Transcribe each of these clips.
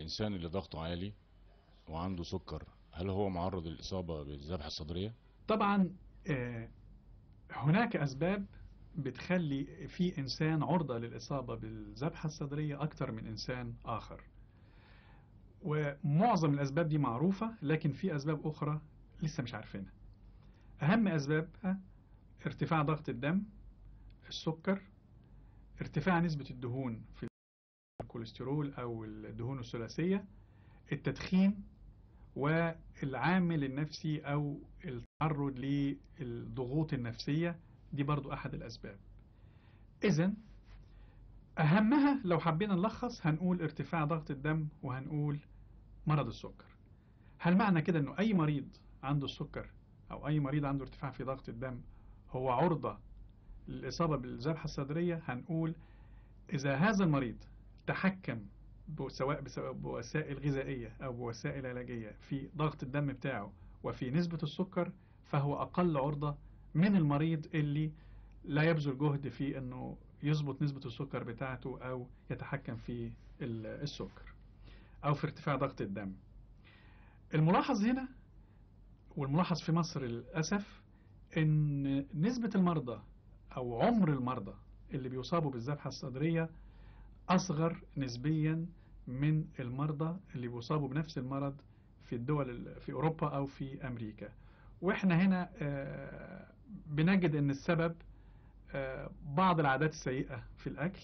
الانسان اللي ضغطه عالي وعنده سكر هل هو معرض للاصابه بالذبحه الصدريه طبعا آه، هناك أسباب بتخلي في إنسان عرضة للإصابة بالذبحة الصدرية أكتر من إنسان آخر ومعظم الأسباب دي معروفة لكن في أسباب أخرى لسه مش عارفينها أهم أسبابها ارتفاع ضغط الدم السكر ارتفاع نسبة الدهون في الكوليسترول أو الدهون الثلاثية التدخين والعامل النفسي أو التعرض للضغوط النفسية دي برضو أحد الأسباب إذا أهمها لو حبينا نلخص هنقول ارتفاع ضغط الدم وهنقول مرض السكر هل معنى كده أنه أي مريض عنده السكر أو أي مريض عنده ارتفاع في ضغط الدم هو عرضة للإصابة بالذبحة الصدرية هنقول إذا هذا المريض تحكم ب- سواء بسواء بوسائل غذائية أو بوسائل علاجية في ضغط الدم بتاعه وفي نسبة السكر فهو أقل عرضة من المريض اللي لا يبذل جهد في أنه يظبط نسبة السكر بتاعته أو يتحكم في ال- السكر أو في ارتفاع ضغط الدم الملاحظ هنا والملاحظ في مصر للأسف أن نسبة المرضى أو عمر المرضى اللي بيصابوا بالذبحة الصدرية أصغر نسبيا من المرضى اللي بيصابوا بنفس المرض في الدول ال- في أوروبا أو في أمريكا وإحنا هنا آه، بنجد أن السبب آه، بعض العادات السيئة في الأكل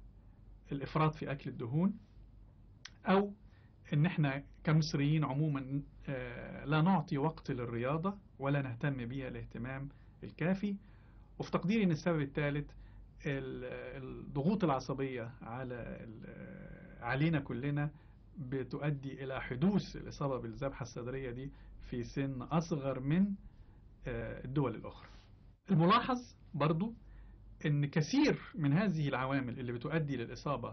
الإفراط في أكل الدهون أو أن إحنا كمصريين عموما آه، لا نعطي وقت للرياضة ولا نهتم بها الاهتمام الكافي وفي تقديري أن السبب الثالث ال- الضغوط العصبية على ال- علينا كلنا بتؤدي إلى حدوث الإصابة بالذبحة الصدرية دي في سن أصغر من آه، الدول الأخرى الملاحظ برضو أن كثير من هذه العوامل اللي بتؤدي للإصابة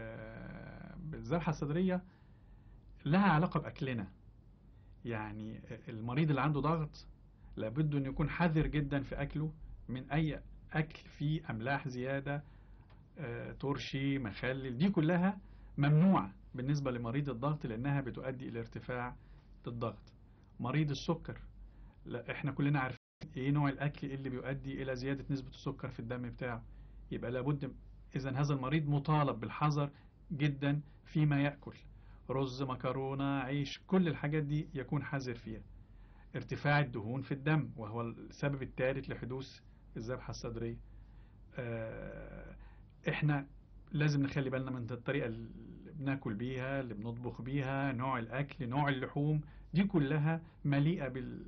ب- بالذبحة الصدرية لها علاقة بأكلنا يعني المريض اللي عنده ضغط لابد أن يكون حذر جدا في أكله من أي أكل فيه أملاح زيادة آه، ترشي مخلل دي كلها ممنوعة بالنسبة لمريض الضغط لأنها بتؤدي إلى ارتفاع الضغط مريض السكر لا احنا كلنا عارفين ايه نوع الاكل اللي بيؤدي الى زيادة نسبة السكر في الدم بتاعه يبقى لابد اذا هذا المريض مطالب بالحذر جدا فيما يأكل رز مكرونة عيش كل الحاجات دي يكون حذر فيها ارتفاع الدهون في الدم وهو السبب الثالث لحدوث الذبحة الصدرية آه، احنا لازم نخلي بالنا من الطريقة اللي بناكل بيها اللي بنطبخ بيها نوع الأكل نوع اللحوم دي كلها مليئة بال...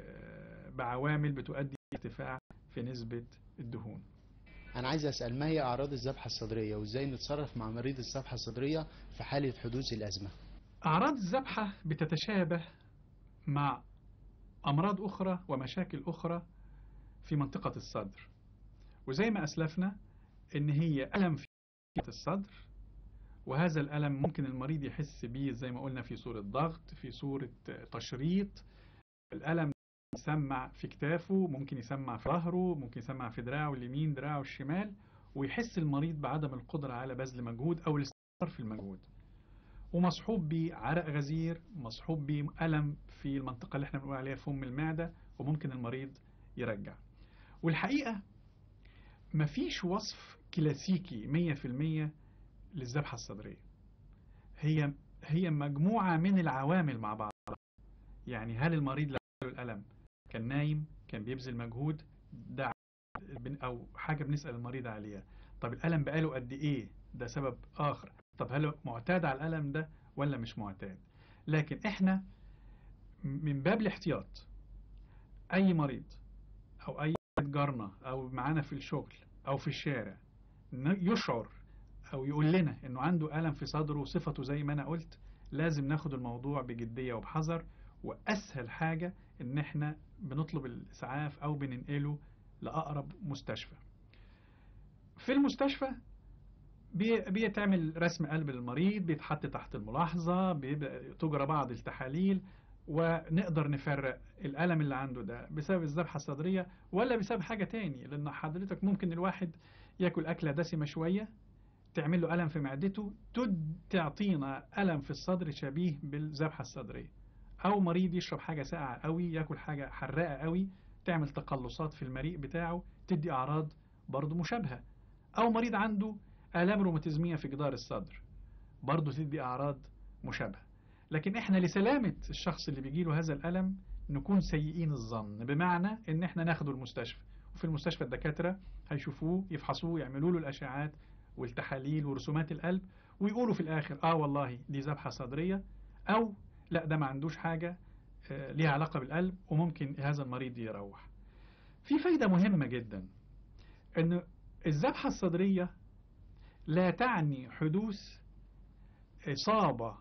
بعوامل بتؤدي ارتفاع في نسبة الدهون انا عايز اسال ما هي اعراض الذبحه الصدريه وازاي نتصرف مع مريض الذبحه الصدريه في حاله حدوث الازمه أعراض الذبحة بتتشابه مع أمراض أخرى ومشاكل أخرى في منطقة الصدر وزي ما أسلفنا إن هي ألم في الصدر وهذا الألم ممكن المريض يحس بيه زي ما قلنا في صورة ضغط في صورة تشريط الألم يسمع في كتافه ممكن يسمع في ظهره ممكن يسمع في دراعه اليمين دراعه الشمال ويحس المريض بعدم القدرة على بذل مجهود أو الاستمرار في المجهود ومصحوب بعرق غزير مصحوب بألم في المنطقة اللي احنا بنقول عليها فم المعدة وممكن المريض يرجع والحقيقة مفيش وصف كلاسيكي 100% للذبحة الصدرية هي هي مجموعة من العوامل مع بعض يعني هل المريض لو له الألم كان نايم كان بيبذل مجهود ده بن- أو حاجة بنسأل المريض عليها طب الألم بقاله قد إيه ده سبب آخر طب هل هو معتاد على الألم ده ولا مش معتاد لكن إحنا من باب الاحتياط أي مريض أو أي جارنا أو معانا في الشغل أو في الشارع ن- يشعر أو يقول لنا إنه عنده ألم في صدره صفته زي ما أنا قلت لازم ناخد الموضوع بجدية وبحذر وأسهل حاجة إن إحنا بنطلب الإسعاف أو بننقله لأقرب مستشفى في المستشفى بي- بيتعمل رسم قلب للمريض بيتحط تحت الملاحظة بيبقى تجرى بعض التحاليل ونقدر نفرق الألم اللي عنده ده بسبب الذبحة الصدرية ولا بسبب حاجة تاني لأن حضرتك ممكن الواحد ياكل أكلة دسمة شوية تعمل له ألم في معدته تد تعطينا ألم في الصدر شبيه بالذبحة الصدرية أو مريض يشرب حاجة ساقعة قوي ياكل حاجة حراقة قوي تعمل تقلصات في المريء بتاعه تدي أعراض برضه مشابهة أو مريض عنده آلام روماتيزمية في جدار الصدر برضه تدي أعراض مشابهة لكن احنا لسلامة الشخص اللي بيجيله هذا الألم نكون سيئين الظن بمعنى ان احنا ناخده المستشفى وفي المستشفى الدكاترة هيشوفوه يفحصوه يعملوا له الأشعات والتحاليل ورسومات القلب ويقولوا في الآخر اه والله دي ذبحة صدرية أو لا ده ما عندوش حاجة آه، ليها علاقة بالقلب وممكن هذا المريض يروح في فايدة مهمة جدا ان الذبحة الصدرية لا تعني حدوث إصابة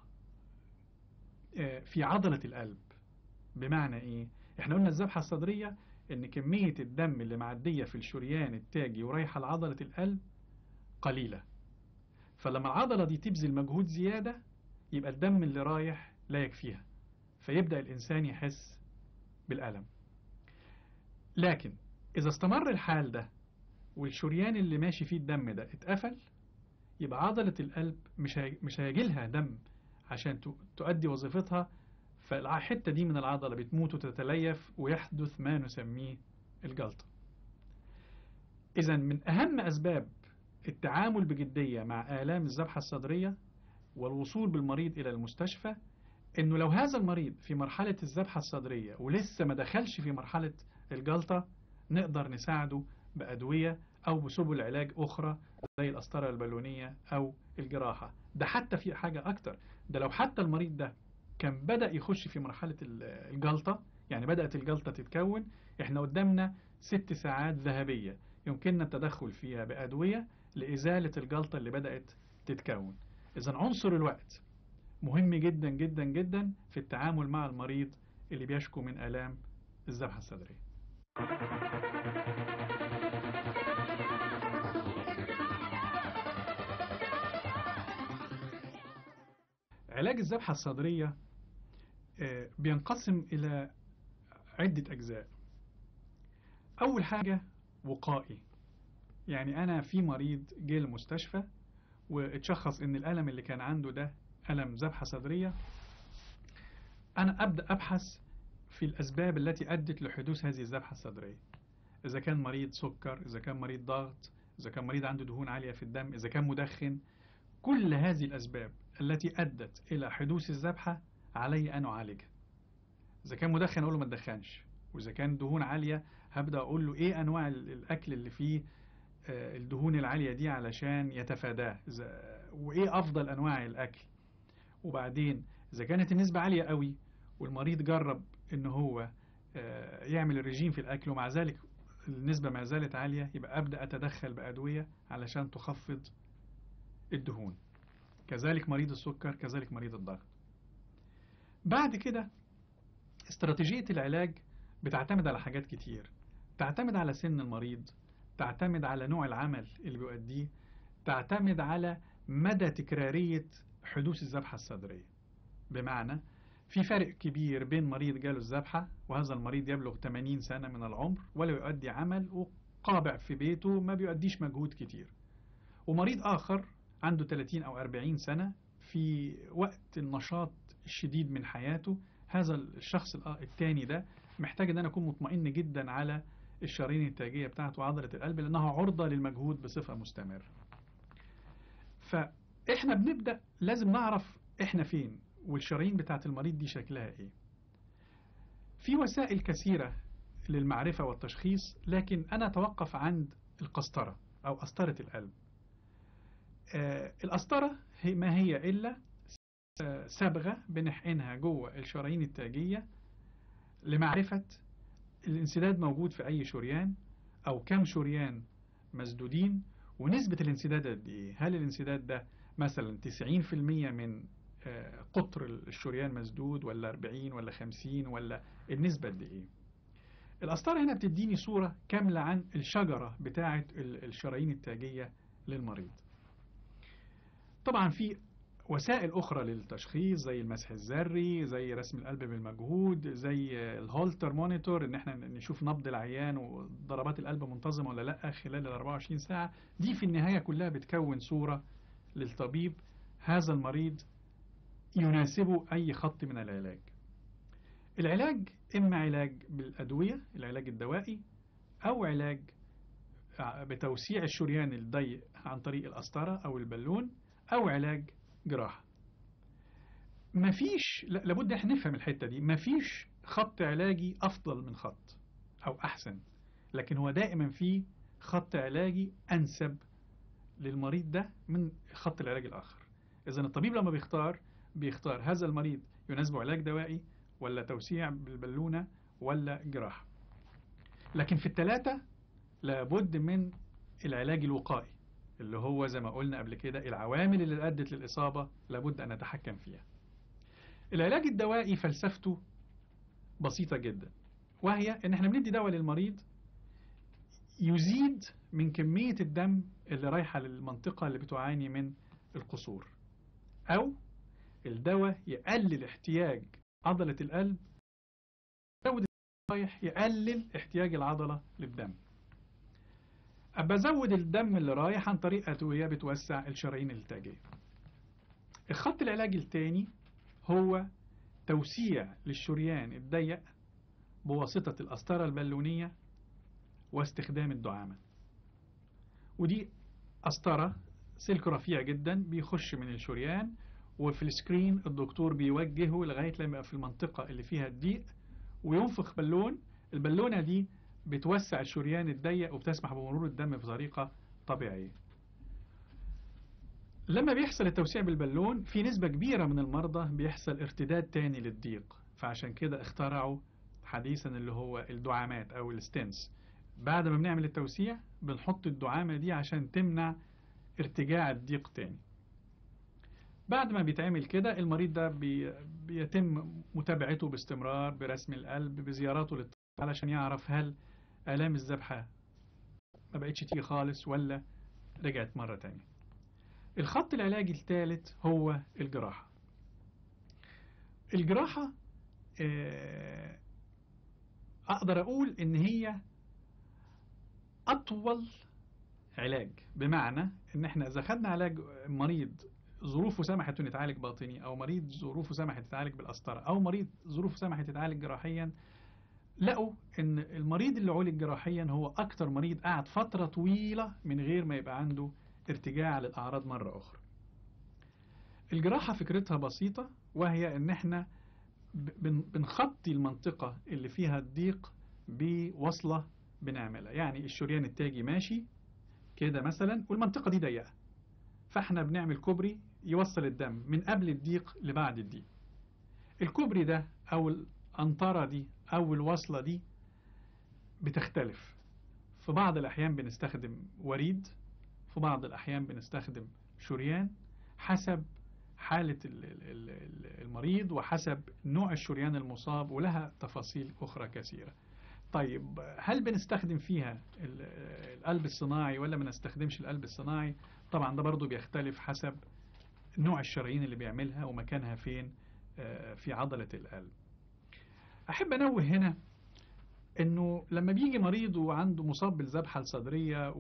آه، في عضلة القلب بمعنى إيه؟ إحنا قلنا الذبحة الصدرية إن كمية الدم اللي معدية في الشريان التاجي ورايحة لعضلة القلب قليلة فلما العضلة دي تبذل مجهود زيادة يبقى الدم اللي رايح لا يكفيها فيبدأ الإنسان يحس بالألم لكن إذا استمر الحال ده والشريان اللي ماشي فيه الدم ده اتقفل يبقى عضلة القلب مش هي... مش هيجيلها دم عشان ت- تؤدي وظيفتها فالحتة دي من العضلة بتموت وتتليف ويحدث ما نسميه الجلطة إذا من أهم أسباب التعامل بجدية مع آلام الذبحة الصدرية والوصول بالمريض إلى المستشفى إنه لو هذا المريض في مرحلة الذبحة الصدرية ولسه ما دخلش في مرحلة الجلطة نقدر نساعده بأدوية أو بسبل علاج أخرى زي القسطرة البالونية أو الجراحة ده حتى في حاجة أكتر ده لو حتى المريض ده كان بدأ يخش في مرحلة ال- الجلطة يعني بدأت الجلطة تتكون احنا قدامنا ست ساعات ذهبية يمكننا التدخل فيها بأدوية لإزالة الجلطة اللي بدأت تتكون إذا عنصر الوقت مهم جدا جدا جدا في التعامل مع المريض اللي بيشكو من آلام الذبحة الصدرية علاج الذبحة الصدرية آه، بينقسم إلى عدة أجزاء أول حاجة وقائي يعني أنا في مريض جه المستشفى واتشخص إن الألم اللي كان عنده ده ألم ذبحة صدرية أنا أبدأ أبحث في الأسباب التي أدت لحدوث هذه الذبحة الصدرية إذا كان مريض سكر إذا كان مريض ضغط إذا كان مريض عنده دهون عالية في الدم إذا كان مدخن كل هذه الأسباب التي أدت إلى حدوث الذبحة علي أن أعالجها إذا كان مدخن أقول له ما تدخنش وإذا كان دهون عالية هبدأ أقول له إيه أنواع ال- الأكل اللي فيه آه، الدهون العالية دي علشان يتفاداه إذا- وإيه أفضل أنواع الأكل وبعدين إذا كانت النسبة عالية قوي والمريض جرب إن هو آه، يعمل الرجيم في الأكل ومع ذلك النسبة ما زالت عالية يبقى أبدأ أتدخل بأدوية علشان تخفض الدهون كذلك مريض السكر كذلك مريض الضغط بعد كده استراتيجية العلاج بتعتمد على حاجات كتير تعتمد على سن المريض تعتمد على نوع العمل اللي بيؤديه تعتمد على مدى تكرارية حدوث الذبحة الصدرية بمعنى في فرق كبير بين مريض جاله الذبحة وهذا المريض يبلغ 80 سنة من العمر ولا يؤدي عمل وقابع في بيته ما بيؤديش مجهود كتير ومريض آخر عنده 30 أو 40 سنة في وقت النشاط الشديد من حياته هذا الشخص الآ- التاني ده محتاج ان انا اكون مطمئن جدا على الشرايين التاجية بتاعته وعضلة القلب لانها عرضة للمجهود بصفة مستمرة فاحنا بنبدأ لازم نعرف احنا فين والشرايين بتاعت المريض دي شكلها ايه في وسائل كثيرة للمعرفة والتشخيص لكن انا اتوقف عند القسطرة او قسطرة القلب آه، القسطرة هي ما هي إلا آه، صبغة بنحقنها جوه الشرايين التاجية لمعرفة الانسداد موجود في أي شريان أو كم شريان مسدودين ونسبة الانسداد قد إيه هل الانسداد ده مثلا 90% من آه، قطر الشريان مسدود ولا 40 ولا 50 ولا النسبة قد إيه القسطرة هنا بتديني صورة كاملة عن الشجرة بتاعة ال- الشرايين التاجية للمريض طبعا في وسائل أخرى للتشخيص زي المسح الذري زي رسم القلب بالمجهود زي الهولتر مونيتور ان احنا نشوف نبض العيان وضربات القلب منتظمة ولا لا خلال ال 24 ساعة دي في النهاية كلها بتكون صورة للطبيب هذا المريض يناسبه أي خط من العلاج العلاج إما علاج بالأدوية العلاج الدوائي أو علاج بتوسيع الشريان الضيق عن طريق القسطرة أو البالون أو علاج جراحة مفيش لا- لابد احنا نفهم الحتة دي مفيش خط علاجي أفضل من خط أو أحسن لكن هو دائما في خط علاجي أنسب للمريض ده من خط العلاج الآخر إذا الطبيب لما بيختار بيختار هذا المريض يناسبه علاج دوائي ولا توسيع بالبالونة ولا جراحة لكن في الثلاثة لابد من العلاج الوقائي اللي هو زي ما قلنا قبل كده العوامل اللي أدت للإصابة لابد أن نتحكم فيها العلاج الدوائي فلسفته بسيطة جدا وهي ان احنا بندي دواء للمريض يزيد من كمية الدم اللي رايحة للمنطقة اللي بتعاني من القصور أو الدواء يقلل احتياج عضلة القلب يزود رايح يقلل احتياج العضلة للدم أبقى أزود الدم اللي رايح عن طريق أدوية بتوسع الشرايين التاجية الخط العلاجي الثاني هو توسيع للشريان الضيق بواسطة القسطرة البالونية واستخدام الدعامة ودي قسطرة سلك رفيع جدا بيخش من الشريان وفي السكرين الدكتور بيوجهه لغاية لما يبقى في المنطقة اللي فيها الضيق وينفخ بالون البالونة دي بتوسع الشريان الضيق وبتسمح بمرور الدم بطريقة طبيعية لما بيحصل التوسيع بالبالون في نسبة كبيرة من المرضى بيحصل ارتداد تاني للضيق فعشان كده اخترعوا حديثا اللي هو الدعامات او الستنس بعد ما بنعمل التوسيع بنحط الدعامة دي عشان تمنع ارتجاع الضيق تاني بعد ما بيتعمل كده المريض ده بي بيتم متابعته باستمرار برسم القلب بزياراته للطبيب علشان يعرف هل آلام الذبحة ما بقتش تيجي خالص ولا رجعت مرة تانية الخط العلاجي الثالث هو الجراحة الجراحة آه، أقدر أقول إن هي أطول علاج بمعنى إن إحنا إذا خدنا علاج مريض ظروفه سمحت إنه يتعالج باطني أو مريض ظروفه سمحت يتعالج بالقسطرة أو مريض ظروفه سمحت يتعالج جراحيا لقوا إن المريض اللي عولج جراحيا هو أكتر مريض قعد فترة طويلة من غير ما يبقى عنده ارتجاع للأعراض مرة أخرى الجراحة فكرتها بسيطة وهي إن إحنا بن- بنخطي المنطقة اللي فيها الضيق بوصلة بنعملها يعني الشريان التاجي ماشي كده مثلا والمنطقة دي ضيقة فاحنا بنعمل كوبري يوصل الدم من قبل الضيق لبعد الضيق الكوبري ده أو الأنطرة دي أو الوصلة دي بتختلف في بعض الأحيان بنستخدم وريد في بعض الأحيان بنستخدم شريان حسب حالة ال- ال- ال- المريض وحسب نوع الشريان المصاب ولها تفاصيل أخرى كثيرة طيب هل بنستخدم فيها ال- القلب الصناعي ولا ما نستخدمش القلب الصناعي طبعا ده برضو بيختلف حسب نوع الشرايين اللي بيعملها ومكانها فين آه، في عضلة القلب أحب أنوه هنا انه لما بيجي مريض وعنده مصاب بالذبحة الصدرية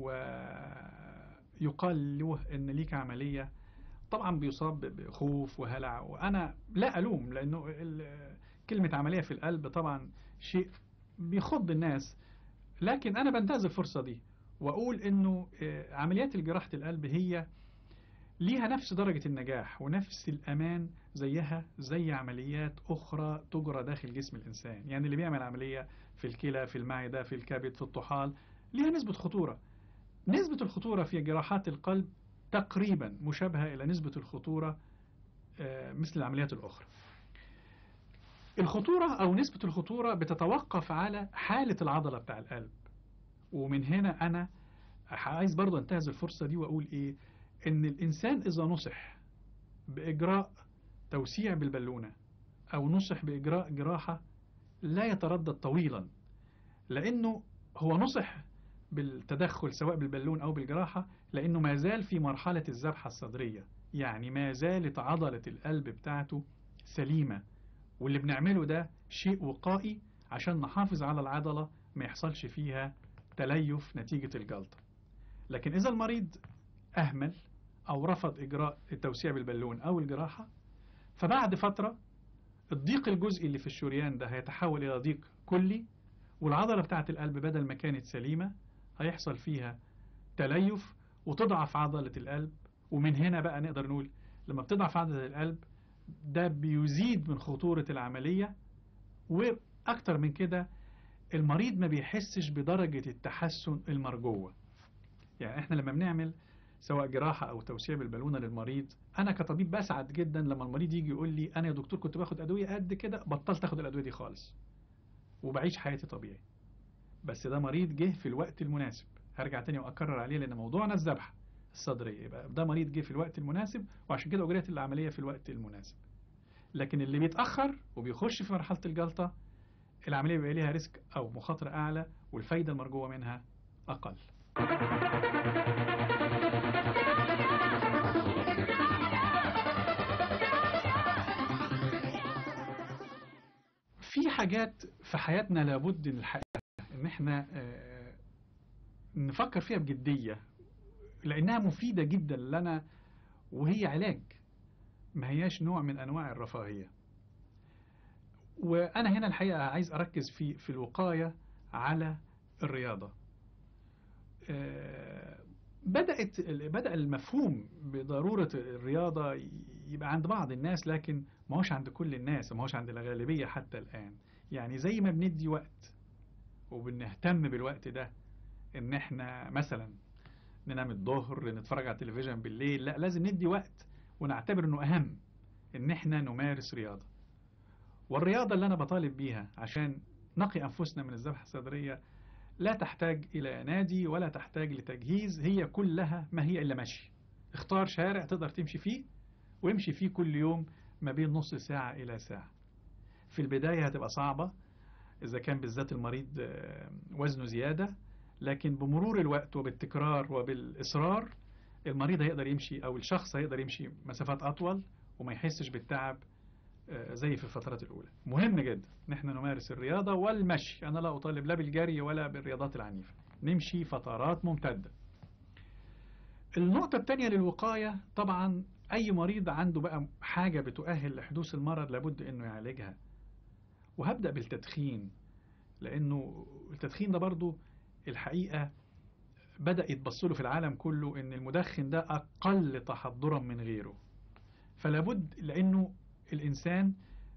ويقال له ان ليك عملية طبعا بيصاب بخوف وهلع وانا لا الوم لانه ال- كلمة عملية في القلب طبعا شيء بيخض الناس لكن انا بنتهز الفرصة دي واقول انه آه، عمليات جراحة القلب هي ليها نفس درجة النجاح ونفس الأمان زيها زي عمليات أخرى تجرى داخل جسم الإنسان يعني اللي بيعمل عملية في الكلى في المعدة في الكبد في الطحال ليها نسبة خطورة نسبة الخطورة في جراحات القلب تقريبا مشابهة إلى نسبة الخطورة آه، مثل العمليات الأخرى الخطورة أو نسبة الخطورة بتتوقف على حالة العضلة بتاع القلب ومن هنا أنا عايز برضه انتهز الفرصة دي وأقول إيه إن الإنسان إذا نصح بإجراء توسيع بالبالونة أو نصح بإجراء جراحة لا يتردد طويلا لأنه هو نصح بالتدخل سواء بالبالون أو بالجراحة لأنه ما زال في مرحلة الذبحة الصدرية يعني ما زالت عضلة القلب بتاعته سليمة واللي بنعمله ده شيء وقائي عشان نحافظ على العضلة ما يحصلش فيها تليف نتيجة الجلطة لكن إذا المريض أهمل أو رفض إجراء التوسيع بالبالون أو الجراحة فبعد فترة الضيق الجزئي اللي في الشريان ده هيتحول إلى ضيق كلي والعضلة بتاعة القلب بدل ما كانت سليمة هيحصل فيها تليف وتضعف عضلة القلب ومن هنا بقى نقدر نقول لما بتضعف عضلة القلب ده بيزيد من خطورة العملية وأكتر من كده المريض ما بيحسش بدرجة التحسن المرجوة يعني احنا لما بنعمل سواء جراحة أو توسيع بالبالونة للمريض أنا كطبيب بسعد جدا لما المريض يجي يقول لي أنا يا دكتور كنت باخد أدوية قد كده بطلت أخد الأدوية دي خالص وبعيش حياتي طبيعي بس ده مريض جه في الوقت المناسب هرجع تاني وأكرر عليه لأن موضوعنا الذبحة الصدرية يبقى ده مريض جه في الوقت المناسب وعشان كده أجريت العملية في الوقت المناسب لكن اللي بيتأخر وبيخش في مرحلة الجلطة العملية بيبقى ليها ريسك أو مخاطرة أعلى والفايدة المرجوة منها أقل في حاجات في حياتنا لابد إن الحقيقة إن إحنا آه، نفكر فيها بجدية لأنها مفيدة جدا لنا وهي علاج ما هياش نوع من أنواع الرفاهية وأنا هنا الحقيقة عايز أركز في في الوقاية على الرياضة آه، بدأت بدأ المفهوم بضرورة الرياضة يبقى عند بعض الناس لكن ما هوش عند كل الناس ما هوش عند الغالبية حتى الآن يعني زي ما بندي وقت وبنهتم بالوقت ده ان احنا مثلا ننام الظهر نتفرج على التلفزيون بالليل لا لازم ندي وقت ونعتبر انه اهم ان احنا نمارس رياضة والرياضة اللي انا بطالب بيها عشان نقي انفسنا من الذبحة الصدرية لا تحتاج الى نادي ولا تحتاج لتجهيز هي كلها ما هي الا مشي اختار شارع تقدر تمشي فيه وامشي فيه كل يوم ما بين نص ساعة الى ساعة في البداية هتبقى صعبة إذا كان بالذات المريض آه، وزنه زيادة لكن بمرور الوقت وبالتكرار وبالإصرار المريض هيقدر يمشي أو الشخص هيقدر يمشي مسافات أطول وما يحسش بالتعب آه، زي في الفترات الأولى مهم جدا إن احنا نمارس الرياضة والمشي أنا لا أطالب لا بالجري ولا بالرياضات العنيفة نمشي فترات ممتدة النقطة التانية للوقاية طبعا أي مريض عنده بقى حاجة بتؤهل لحدوث المرض لابد إنه يعالجها وهبدأ بالتدخين لأنه التدخين ده برضو الحقيقة بدأ يتبص له في العالم كله إن المدخن ده أقل تحضرا من غيره فلابد لأنه الإنسان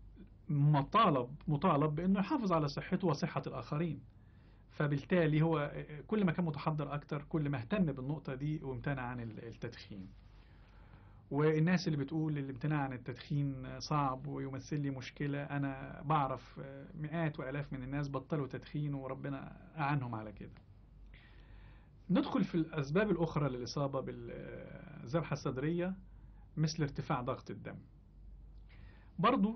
مطالب مطالب بأنه يحافظ على صحته وصحة الآخرين فبالتالي هو كل ما كان متحضر أكتر كل ما اهتم بالنقطة دي وامتنع عن التدخين والناس اللي بتقول الامتناع عن التدخين صعب ويمثل لي مشكلة أنا بعرف مئات وآلاف من الناس بطلوا تدخين وربنا أعنهم على كده ندخل في الأسباب الأخرى للإصابة بالذبحة الصدرية مثل ارتفاع ضغط الدم برضو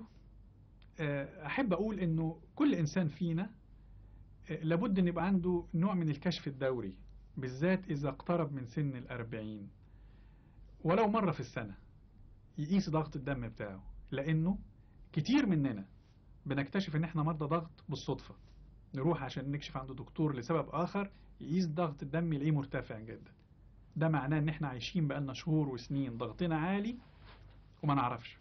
أحب أقول أنه كل إنسان فينا لابد أن يبقى عنده نوع من الكشف الدوري بالذات إذا اقترب من سن الأربعين ولو مرة في السنة يقيس ضغط الدم بتاعه لأنه كتير مننا بنكتشف ان احنا مرضى ضغط بالصدفة نروح عشان نكشف عند دكتور لسبب آخر يقيس ضغط الدم يلاقيه مرتفع جدا ده معناه ان احنا عايشين بقالنا شهور وسنين ضغطنا عالي وما نعرفش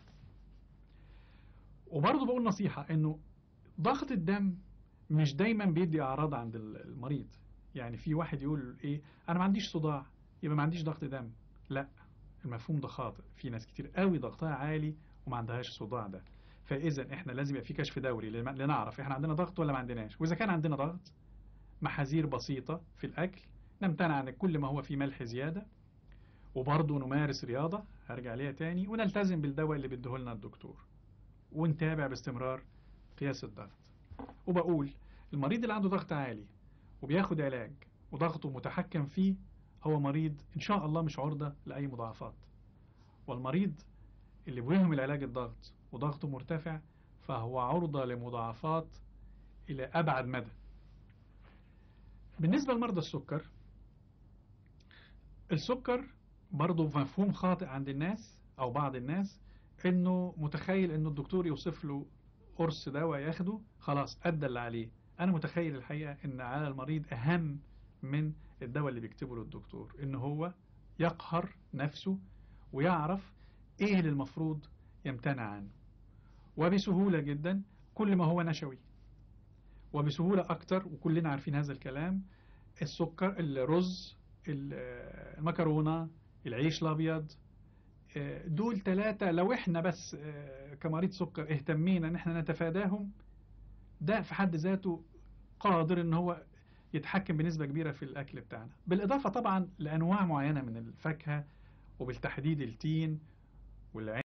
وبرضه بقول نصيحة انه ضغط الدم مش دايما بيدي اعراض عند المريض يعني في واحد يقول ايه انا ما عنديش صداع يبقى ما عنديش ضغط دم لا المفهوم ده خاطئ في ناس كتير قوي ضغطها عالي وما عندهاش صداع ده فاذا احنا لازم يبقى في كشف دوري لنعرف احنا عندنا ضغط ولا ما عندناش واذا كان عندنا ضغط محاذير بسيطة في الاكل نمتنع عن كل ما هو فيه ملح زيادة وبرضه نمارس رياضة هرجع ليها تاني ونلتزم بالدواء اللي بيديهولنا الدكتور ونتابع باستمرار قياس الضغط وبقول المريض اللي عنده ضغط عالي وبياخد علاج وضغطه متحكم فيه هو مريض إن شاء الله مش عرضة لأي مضاعفات والمريض اللي بيهم العلاج الضغط وضغطه مرتفع فهو عرضة لمضاعفات إلى أبعد مدى بالنسبة لمرضى السكر السكر برضه مفهوم خاطئ عند الناس أو بعض الناس إنه متخيل إنه الدكتور يوصف له قرص دواء ياخده خلاص أدى اللي عليه أنا متخيل الحقيقة إن على المريض أهم من الدواء اللي بيكتبه له الدكتور ان هو يقهر نفسه ويعرف ايه اللي المفروض يمتنع عنه وبسهولة جدا كل ما هو نشوي وبسهولة أكتر وكلنا عارفين هذا الكلام السكر الرز ال- المكرونة العيش الأبيض آه، دول ثلاثة لو احنا بس آه، كمريض سكر اهتمينا ان احنا نتفاداهم ده في حد ذاته قادر ان هو يتحكم بنسبة كبيرة في الأكل بتاعنا بالإضافة طبعا لأنواع معينة من الفاكهة وبالتحديد التين والعنب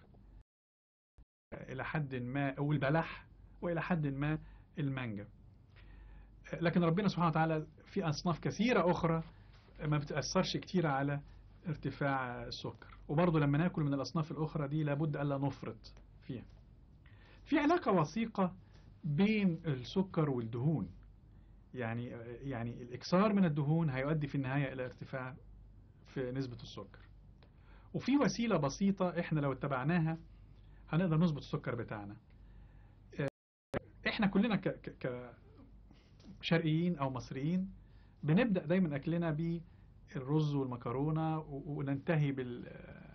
إلى حد ما أو البلح وإلى حد ما المانجا لكن ربنا سبحانه وتعالى في أصناف كثيرة أخرى ما بتأثرش كتير على ارتفاع السكر وبرضه لما ناكل من الأصناف الأخرى دي لابد ألا نفرط فيها في علاقة وثيقة بين السكر والدهون يعني يعني الإكثار من الدهون هيؤدي في النهاية إلى ارتفاع في نسبة السكر وفي وسيلة بسيطة احنا لو اتبعناها هنقدر نظبط السكر بتاعنا اه، احنا كلنا ك ك كشرقيين او مصريين بنبدأ دايما اكلنا بالرز والمكرونة و- وننتهي بال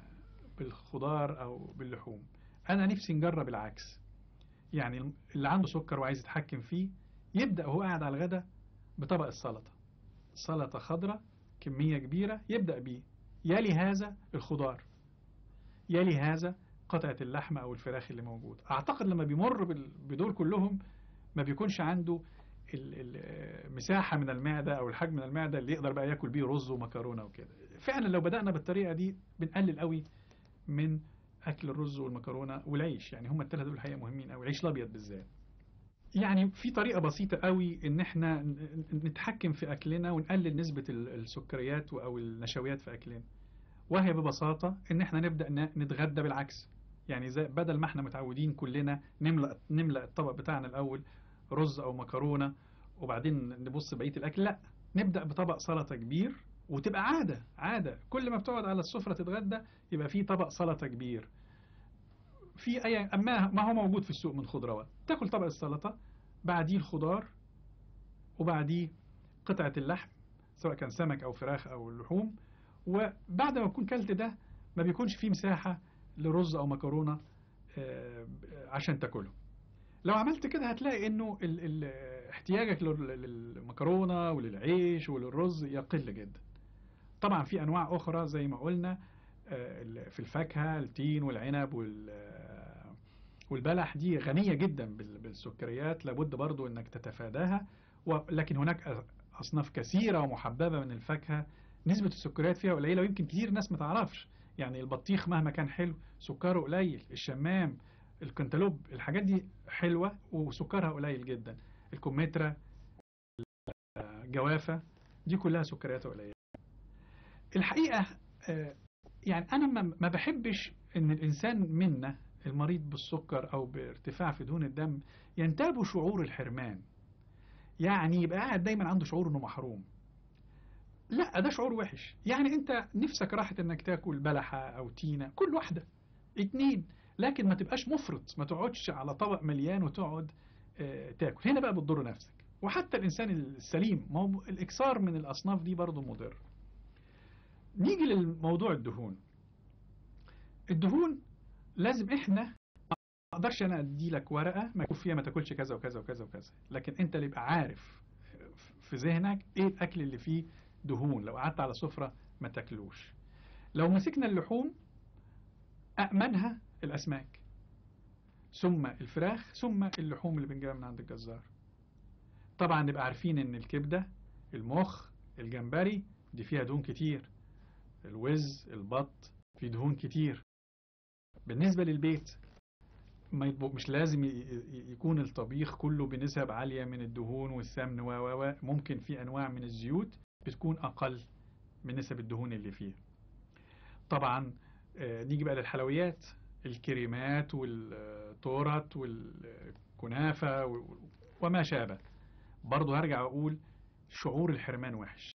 بالخضار او باللحوم انا نفسي نجرب العكس يعني اللي عنده سكر وعايز يتحكم فيه يبدأ وهو قاعد على الغدا بطبق السلطة سلطة خضراء كمية كبيرة يبدأ بيه يلي هذا الخضار يلي هذا قطعة اللحمة أو الفراخ اللي موجود أعتقد لما بيمر بال- بدول كلهم ما بيكونش عنده ال- ال- مساحة من المعدة أو الحجم من المعدة اللي يقدر بقى ياكل بيه رز ومكرونة وكده فعلا لو بدأنا بالطريقة دي بنقلل قوي من أكل الرز والمكرونة والعيش يعني هم الثلاثة دول الحقيقة مهمين أوي العيش الأبيض بالذات يعني في طريقة بسيطة قوي إن إحنا ن- ن- نتحكم في أكلنا ونقلل نسبة ال- السكريات أو النشويات في أكلنا وهي ببساطة إن إحنا نبدأ ن- نتغدى بالعكس يعني زي بدل ما إحنا متعودين كلنا نملأ نملأ الطبق بتاعنا الأول رز أو مكرونة وبعدين نبص بقية الأكل لا نبدأ بطبق سلطة كبير وتبقى عادة عادة كل ما بتقعد على السفرة تتغدى يبقى في طبق سلطة كبير في أي أما ما هو موجود في السوق من خضروات تاكل طبق السلطة بعديه الخضار وبعديه قطعة اللحم سواء كان سمك أو فراخ أو لحوم وبعد ما تكون كلت ده ما بيكونش فيه مساحة لرز أو مكرونة آه، عشان تاكله لو عملت كده هتلاقي انه ال ال احتياجك لل- للمكرونة وللعيش وللرز يقل جدا طبعا في انواع اخرى زي ما قلنا آه، ال- في الفاكهة التين والعنب وال آه، والبلح دي غنية جدا بال- بالسكريات لابد برضو انك تتفاداها ولكن هناك أ- اصناف كثيرة ومحببة من الفاكهة نسبة السكريات فيها قليلة ويمكن كتير ناس ما تعرفش يعني البطيخ مهما كان حلو سكره قليل الشمام الكنتالوب الحاجات دي حلوة وسكرها قليل جدا الكمثرى الجوافة دي كلها سكريات قليلة الحقيقة آه، يعني أنا ما- ما بحبش إن الإنسان منا المريض بالسكر أو بارتفاع في دهون الدم ينتابه شعور الحرمان يعني يبقى قاعد دايما عنده شعور إنه محروم لا ده شعور وحش يعني أنت نفسك راحت إنك تاكل بلحة أو تينة كل واحدة اتنين لكن ما تبقاش مفرط ما تقعدش على طبق مليان وتقعد آه، تاكل هنا بقى بتضر نفسك وحتى الإنسان السليم ما هو الإكثار من الأصناف دي برضه مضر نيجي للموضوع الدهون الدهون لازم احنا ما اقدرش انا ادي لك ورقه مكتوب فيها ما تاكلش كذا وكذا وكذا وكذا لكن انت اللي يبقى عارف في ذهنك ايه الاكل اللي فيه دهون لو قعدت على سفره ما تاكلوش لو مسكنا اللحوم أأمنها الأسماك ثم الفراخ ثم اللحوم اللي بنجيبها من عند الجزار طبعا نبقى عارفين ان الكبدة المخ الجمبري دي فيها دهون كتير الوز البط فيه دهون كتير بالنسبة للبيت ما يطبخ مش لازم ي- ي- يكون الطبيخ كله بنسب عالية من الدهون والسمن و و و ممكن في أنواع من الزيوت بتكون أقل من نسب الدهون اللي فيها طبعا آه، نيجي بقى للحلويات الكريمات والتورت والكنافة و- وما شابه برضه هرجع أقول شعور الحرمان وحش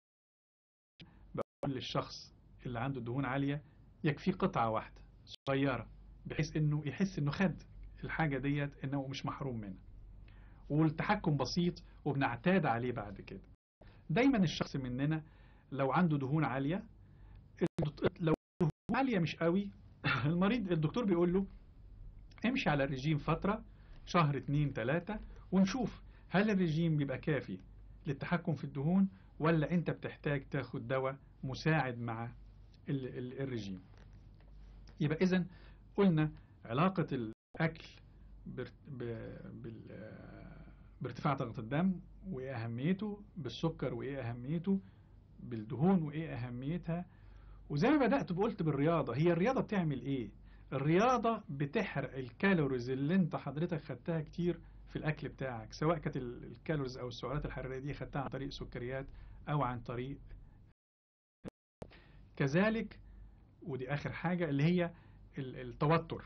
بقول للشخص اللي عنده دهون عالية يكفي قطعة واحدة صغيرة بحيث انه يحس انه خد الحاجة ديت انه مش محروم منها والتحكم بسيط وبنعتاد عليه بعد كده دايما الشخص مننا لو عنده دهون عالية لو عالية مش قوي المريض الدكتور بيقول له امشي على الرجيم فترة شهر اتنين تلاتة ونشوف هل الرجيم بيبقى كافي للتحكم في الدهون ولا انت بتحتاج تاخد دواء مساعد مع ال- ال- الرجيم يبقى اذا قلنا علاقة الأكل بار- ب- بال- آه، بارتفاع ضغط الدم وإيه أهميته بالسكر وإيه أهميته بالدهون وإيه أهميتها وزي ما بدأت بقولت بالرياضة هي الرياضة بتعمل إيه؟ الرياضة بتحرق الكالوريز اللي انت حضرتك خدتها كتير في الأكل بتاعك سواء كانت ال- الكالوريز أو السعرات الحرارية دي خدتها عن طريق سكريات أو عن طريق كذلك ودي آخر حاجة اللي هي ال- التوتر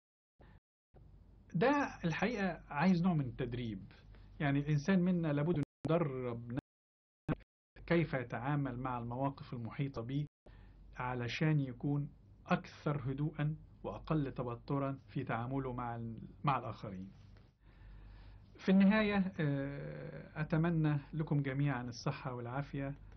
ده الحقيقة عايز نوع من التدريب يعني الإنسان منا لابد أن يدرب نفسه كيف يتعامل مع المواقف المحيطة به علشان يكون أكثر هدوءا وأقل توترا في تعامله مع ال- مع الآخرين في النهاية آه، أتمنى لكم جميعا الصحة والعافية